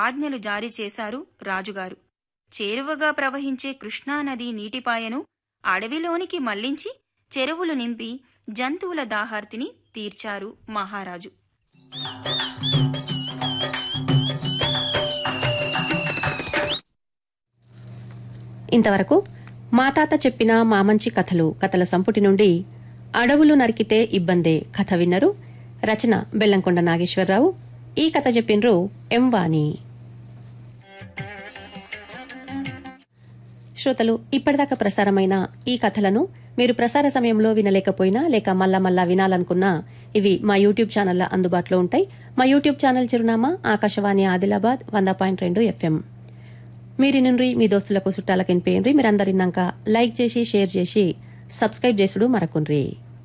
ఆజ్ఞలు జారీ చేశారు రాజుగారు చేరువగా ప్రవహించే కృష్ణానది నీటిపాయను అడవిలోనికి మళ్లించి చెరువులు నింపి జంతువుల దాహార్తిని తీర్చారు మహారాజు ఇంతవరకు మా తాత చెప్పిన మా మంచి కథలు కథల సంపుటి నుండి అడవులు నరికితే ఇబ్బందే కథ విన్నరు రచన బెల్లంకొండ నాగేశ్వరరావు ఈ కథ చెప్పినరు ఎం వాణి శ్రోతలు ఇప్పటిదాకా ప్రసారమైన ఈ కథలను మీరు ప్రసార సమయంలో వినలేకపోయినా లేక మళ్ళా మళ్ళా వినాలనుకున్నా ఇవి మా యూట్యూబ్ ఛానల్లో అందుబాటులో ఉంటాయి మా యూట్యూబ్ ఛానల్ చిరునామా ఆకాశవాణి ఆదిలాబాద్ వంద పాయింట్ రెండు ఎఫ్ఎం మీరు నుండి మీ దోస్తులకు చుట్టాలకు వినిపోయిండ్రి మీరందరు విన్నాక లైక్ చేసి షేర్ చేసి సబ్స్క్రైబ్ చేసుడు మరకుండ్రి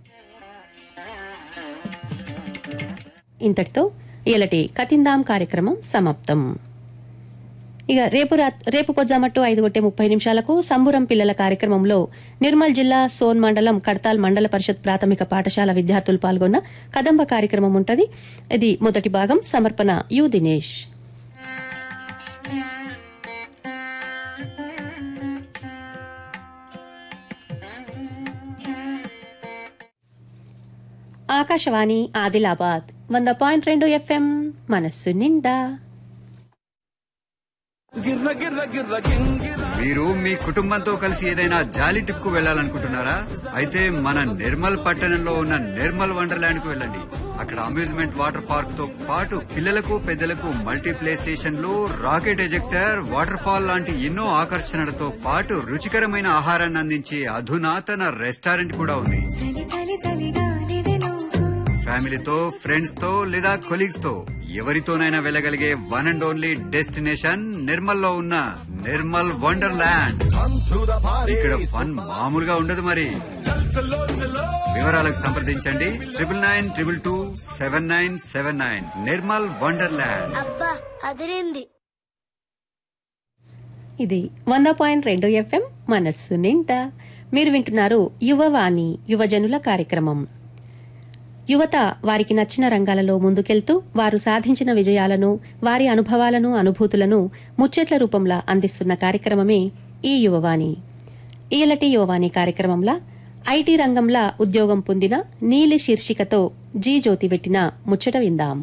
ఇంతటితో ఇలాంటి కతిందాం కార్యక్రమం సమాప్తం ఇక రేపు రాత్ రేపు పొద్దుమట్టు ఐదు గొట్టే ముప్పై నిమిషాలకు సంబురం పిల్లల కార్యక్రమంలో నిర్మల్ జిల్లా సోన్ మండలం కడతాల్ మండల పరిషత్ ప్రాథమిక పాఠశాల విద్యార్థులు పాల్గొన్న కదంబ కార్యక్రమం ఉంటది ఇది మొదటి భాగం సమర్పణ యు దినేష్ ఆకాశవాణి ఆదిలాబాద్ వంద పాయింట్ రెండు ఎఫ్ఎం మనస్సు నిండా మీరు మీ కుటుంబంతో కలిసి ఏదైనా జాలీ ట్రిప్ కు వెళ్ళాలనుకుంటున్నారా అయితే మన నిర్మల్ పట్టణంలో ఉన్న నిర్మల్ వండర్లాండ్ కు వెళ్ళండి అక్కడ అమ్యూజ్మెంట్ వాటర్ పార్క్ తో పాటు పిల్లలకు పెద్దలకు మల్టీ ప్లే స్టేషన్లు రాకెట్ ఎజెక్టర్ వాటర్ ఫాల్ లాంటి ఎన్నో ఆకర్షణలతో పాటు రుచికరమైన ఆహారాన్ని అందించే అధునాతన రెస్టారెంట్ కూడా ఉంది చలి చలి చలిగాలివే నువ్వు ఫ్యామిలీతో ఫ్రెండ్స్ తో లేదా కొలీగ్స్ తో ఎవరితోనైనా వెళ్ళగలిగే one and only destination Nirmal లో ఉన్న నిర్మల్ వండర్ ల్యాండ్ ఇక్కడ ఫన్ మామూలుగా ఉండదు మరి వివరాలకు సంప్రదించండి triple nine triple two seven nine seven nine Nirmal wonderland అబ్బా అదిరింది ఇది వంద పాయింట్ రెండు ఎఫ్ఎం మనస్సు నిండా మీరు వింటున్నారు యువవాణి యువజనుల కార్యక్రమం యువత వారికి నచ్చిన రంగాలలో ముందుకెళ్తూ వారు సాధించిన విజయాలను వారి అనుభవాలను అనుభూతులను ముచ్చట్ల రూపంలో అందిస్తున్న కార్యక్రమమే ఈ యువవాణి ఈలటి యువవాణి కార్యక్రమంలో ఐటీ రంగంలో ఉద్యోగం పొందిన నీలి శీర్షికతో జీ జ్యోతి పెట్టిన ముచ్చట విందాం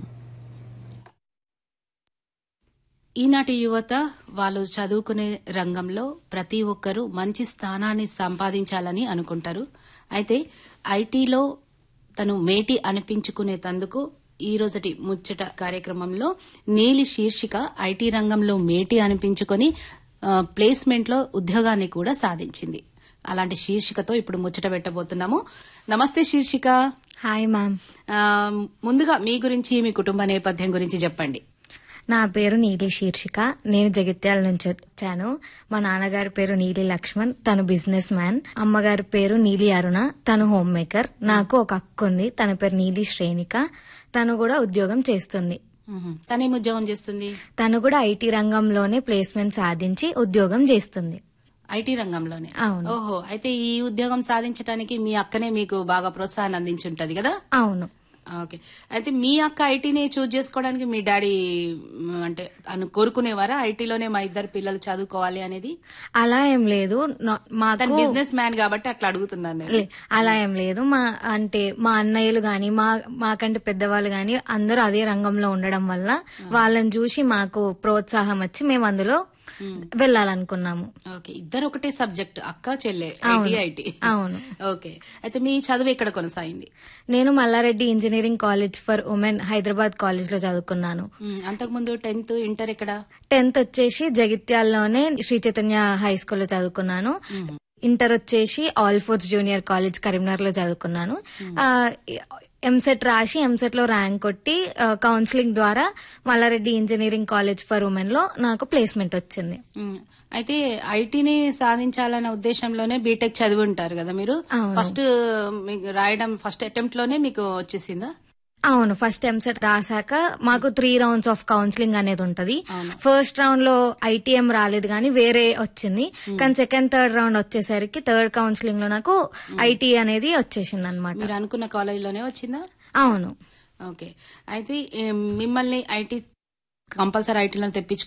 ఈనాటి యువత వాళ్ళు చదువుకునే రంగంలో ప్రతి ఒక్కరూ మంచి స్థానాన్ని సంపాదించాలని అనుకుంటారు అయితే ఐటీలో తను మేటి అనిపించుకునే తందుకు ఈ రోజటి ముచ్చట కార్యక్రమంలో నీలి శీర్షిక ఐటీ రంగంలో మేటి అనిపించుకొని ఆ, ప్లేస్మెంట్లో ఉద్యోగాన్ని కూడా సాధించింది అలాంటి శీర్షికతో ఇప్పుడు ముచ్చట పెట్టబోతున్నాము నమస్తే శీర్షిక హాయ్ మ్యామ్ ఆ, ముందుగా మీ గురించి మీ కుటుంబ నేపథ్యం గురించి చెప్పండి నా పేరు నీలి శీర్షిక నేను జగిత్యాల నుంచి వచ్చాను మా నాన్నగారి పేరు నీలి లక్ష్మణ్ తను బిజినెస్ మ్యాన్ అమ్మగారి పేరు నీలి అరుణ తను హోమ్ మేకర్ నాకు ఒక అక్క ఉంది తన పేరు నీలి శ్రేణిక తను కూడా ఉద్యోగం చేస్తుంది మ్మ్. తనేం ఉద్యోగం చేస్తుంది తను కూడా ఐటీ రంగంలోనే ప్లేస్మెంట్ సాధించి ఉద్యోగం చేస్తుంది ఐటీ రంగంలోనే అవును. ఓహో అయితే ఈ ఉద్యోగం సాధించడానికి మీ అక్కనే మీకు బాగా ప్రోత్సాహాన్ని అందించుంటది కదా అవును ఓకే అయితే మీ అక్క ఐటీనే చూజ్ చేసుకోవడానికి మీ డాడీ మ్, అంటే అను కోరుకునేవారా ఐటీలోనే మా ఇద్దరు పిల్లలు చదువుకోవాలి అనేది అలా ఏం లేదు నా- తను మాకు బిజినెస్ మ్యాన్ కాబట్టి అట్లా అడుగుతున్నాను నేను. లే, అలా ఏం లేదు మా అంటే మా అన్నయ్యలు గాని మా మాకంటే పెద్దవాళ్ళు గాని అందరూ అదే రంగంలో ఉండడం వల్ల వాళ్ళని చూసి మాకు ప్రోత్సాహం వచ్చి మేము అందులో వెళ్ళాలనుకున్నాము ఓకే ఇద్దరు ఒకటే సబ్జెక్ట్ అక్క చెల్లె ఐటీ అవును. ఐటీ అవును. ఓకే అయితే మీ చదువు ఎక్కడ కొనసాగింది నేను Malla Reddy engineering college for women Hyderabad college లో చదువుకున్నాను మ్, అంతకుముందు టెన్త్ ఇంటర్ ఎక్కడ టెన్త్ వచ్చేసి జగిత్యాల్లోనే శ్రీ చైతన్య హై స్కూల్లో చదువుకున్నాను ఇంటర్ వచ్చేసి Alphores junior college Karimnagar లో చదువుకున్నాను ఎంసెట్ రాసి ఎంసెట్ లో ర్యాంక్ కొట్టి ఆ, కౌన్సిలింగ్ ద్వారా Malla Reddy engineering college for women లో నాకు ప్లేస్మెంట్ వచ్చింది మ్, అయితే ఐటీని సాధించాలనే ఉద్దేశంలోనే బీటెక్ చదివి ఉంటారు కదా మీరు అవును. ఫస్ట్ మీకు రాయడం ఫస్ట్ అటెంప్ట్ లోనే మీకు వచ్చేసిందా అవును ఫస్ట్ ఎంసెట్ రాసాక మాకు త్రీ రౌండ్స్ ఆఫ్ కౌన్సిలింగ్ అనేది ఉంటది ఫస్ట్ రౌండ్ లో ఐటీఎం రాలేదు కానీ వేరే వచ్చింది కానీ సెకండ్ థర్డ్ రౌండ్ వచ్చేసరికి థర్డ్ కౌన్సిలింగ్ లో నాకు ఐటీ అనేది వచ్చేసింది అనమాట మీరు అనుకున్న కాలేజీలోనే వచ్చిందా అవును ఓకే అయితే ఏం, మిమ్మల్ని ఐటీ కంపల్సరీ ఐటీలో తెప్పించు